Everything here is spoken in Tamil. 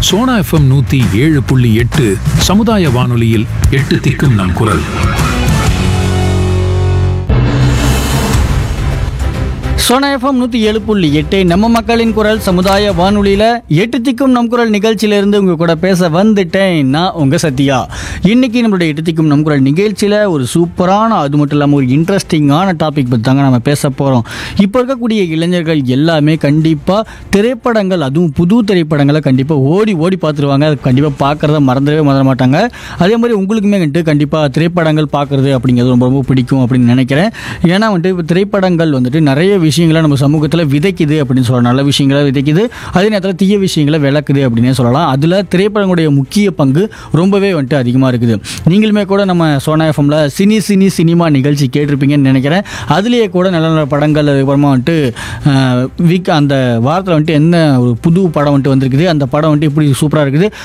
சோனா எஃப்எம் நூத்தி ஏழு புள்ளி எட்டு சமுதாய வானொலியில் எட்டு திக்கும் நம் குரல் சோனா எஃப்எம் நூற்றி ஏழு புள்ளி எட்டு நம்ம மக்களின் குரல் சமுதாய வானொலியில் எட்டு திக்கும் நம் குரல் நிகழ்ச்சியிலேருந்து உங்கள் கூட பேச வந்துட்டேன் நான் உங்கள் சத்யா இன்னைக்கு நம்மளுடைய எட்டு திக்கும் நம் குரல் நிகழ்ச்சியில் ஒரு சூப்பரான அது மட்டும் இல்லாமல் ஒரு இன்ட்ரெஸ்டிங்கான டாபிக் பற்றி தாங்க நம்ம பேச போகிறோம் இப்போ இருக்கக்கூடிய இளைஞர்கள் எல்லாமே கண்டிப்பாக திரைப்படங்கள் அதுவும் புது திரைப்படங்களை கண்டிப்பாக ஓடி ஓடி பார்த்துருவாங்க அது கண்டிப்பாக பார்க்குறத மறந்துடவே மறந்துட மாட்டாங்க அதே மாதிரி உங்களுக்குமே வந்துட்டு கண்டிப்பாக திரைப்படங்கள் பார்க்குறது அப்படிங்கிறது ரொம்ப ரொம்ப பிடிக்கும் அப்படின்னு நினைக்கிறேன் ஏன்னா வந்துட்டு இப்போ திரைப்படங்கள் வந்துட்டு நிறைய விஷயங்களை நம்ம சமூகத்தில் விதைக்குது அப்படின்னு சொல்லலாம் நல்ல விஷயங்களை விதைக்குது அதே நேரத்தில் தீய விஷயங்களை விளக்குது அப்படின்னே சொல்லலாம் அதில் திரைப்படங்களுடைய முக்கிய பங்கு ரொம்பவே வந்துட்டு அதிகமாக இருக்குது நீங்களுமே கூட நம்ம சோனா எஃப்எம்ல சினி சினி சினிமா நிகழ்ச்சி கேட்டிருப்பீங்கன்னு நினைக்கிறேன் அதுலேயே கூட நல்ல நல்ல படங்கள் அதுக்கப்புறமா வந்துட்டு வீக் அந்த வாரத்தில் வந்துட்டு என்ன ஒரு புது படம் வந்துட்டு வந்திருக்குது அந்த படம் வந்துட்டு இப்படி சூப்பராக இருக்குது